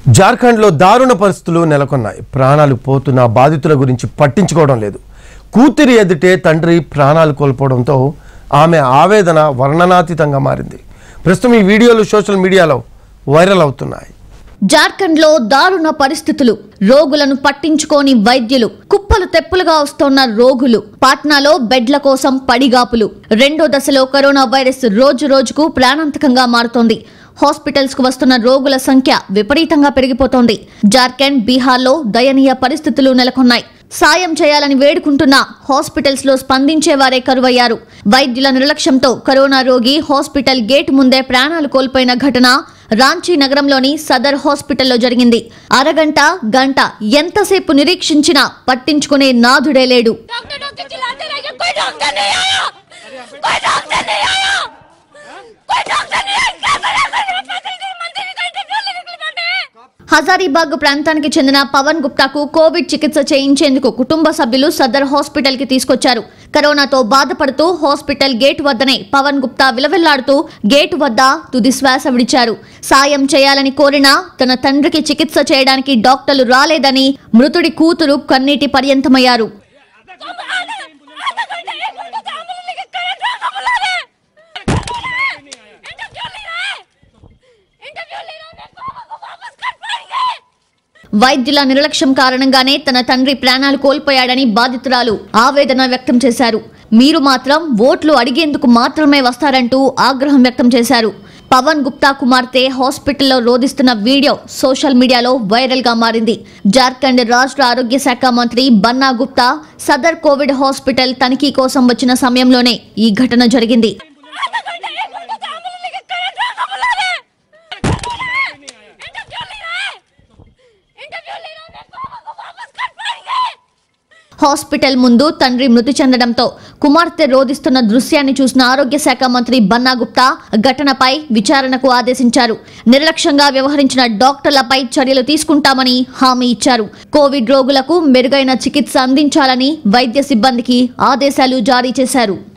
జార్ఖండ్లో దారుణ పరిస్థితులు నెలకొన్నాయి ప్రాణాలు పోతున్న బాధితుల గురించి పట్టించుకోవడం లేదు కూతురి ఎదుటే తండ్రి ప్రాణాలు కోల్పోవడంతో ఆమె ఆవేదన వర్ణనాతీతంగా మారింది ప్రస్తుతం ఈ వీడియోలు సోషల్ మీడియాలో వైరల్ అవుతున్నాయి జార్ఖండ్ లో దారుణ పరిస్థితులు రోగులను పట్టించుకోని వైద్యులు కుప్పలు తెప్పులుగా వస్తోన్న రోగులు పాట్నాలో బెడ్ల కోసం పడిగాపులు రెండో దశలో కరోనా వైరస్ రోజు రోజుకు ప్రాణాంతకంగా మారుతోంది హాస్పిటల్స్ కు వస్తున్న రోగుల సంఖ్య విపరీతంగా పెరిగిపోతోంది జార్ఖండ్ బీహార్లో దయనీయ పరిస్థితులు నెలకొన్నాయి సాయం చేయాలని వేడుకుంటున్న హాస్పిటల్స్ లో స్పందించేవారే కరువయ్యారు వైద్యుల నిర్లక్ష్యంతో కరోనా రోగి హాస్పిటల్ గేట్ ముందే ప్రాణాలు కోల్పోయిన ఘటన రాంచీ నగరంలోని సదర్ హాస్పిటల్లో జరిగింది అరగంట గంట ఎంతసేపు నిరీక్షించినా పట్టించుకునే నాథుడే లేడు डॉक्टर डॉक्टर चिल्लाते रह गए कोई डॉक्टर नहीं आया कोई डॉक्टर नहीं आया कोई डॉक्टर नहीं आया क्या करें कोई मंदिर की मंदिर का इंटरव्यू लेने के लिए హజారీబాగ్ ప్రాంతానికి చెందిన పవన్ గుప్తాకు కోవిడ్ చికిత్స చేయించేందుకు కుటుంబ సభ్యులు సదర్ హాస్పిటల్ కి తీసుకొచ్చారు కరోనాతో బాధపడుతూ హాస్పిటల్ గేట్ వద్దనే పవన్ గుప్తా విలవిల్లాడుతూ గేటు వద్ద తుది శ్వాస విడిచారు సాయం చేయాలని కోరినా తన తండ్రికి చికిత్స చేయడానికి డాక్టర్లు రాలేదని మృతుడి కూతురు కన్నీటి పర్యంతమయ్యారు आधा घंटा एक घंटा से एम्बुलेंस लेके करे ड्रामा बुला रहे इंटरव्यू ले रहा है इंटरव्यू ले रहा है को वापस कर पाएंगे వైద్యుల నిర్లక్ష్యం కారణంగానే తన తండ్రి ప్రాణాలు కోల్పోయాడని బాధితురాలు ఆవేదన వ్యక్తం చేశారు మీరు మాత్రం ఓట్లు అడిగేందుకు మాత్రమే వస్తారంటూ ఆగ్రహం వ్యక్తం చేశారు పవన్ గుప్తా కుమార్తె హాస్పిటల్లో రోధిస్తున్న వీడియో సోషల్ మీడియాలో వైరల్ గా మారింది జార్ఖండ్ రాష్ట్ర ఆరోగ్య శాఖ మంత్రి బన్నా గుప్తా సదర్ కోవిడ్ హాస్పిటల్ తనిఖీ కోసం వచ్చిన సమయంలోనే ఈ ఘటన జరిగింది आधा घंटा एक घंटा से एम्बुलेंस लेके करे ड्रामा बुला रहे इंटरव्यू ले रहा है इंटरव्यू ले रहा है को वापस कर पाएंगे హాస్పిటల్ ముందు తండ్రి మృతి చెందడంతో కుమార్తె రోధిస్తున్న దృశ్యాన్ని చూసిన ఆరోగ్య శాఖ మంత్రి బన్నా గుప్తా ఘటనపై విచారణకు ఆదేశించారు నిర్లక్ష్యంగా వ్యవహరించిన డాక్టర్లపై చర్యలు తీసుకుంటామని హామీ ఇచ్చారు కోవిడ్ రోగులకు మెరుగైన చికిత్స అందించాలని వైద్య సిబ్బందికి ఆదేశాలు జారీ చేశారు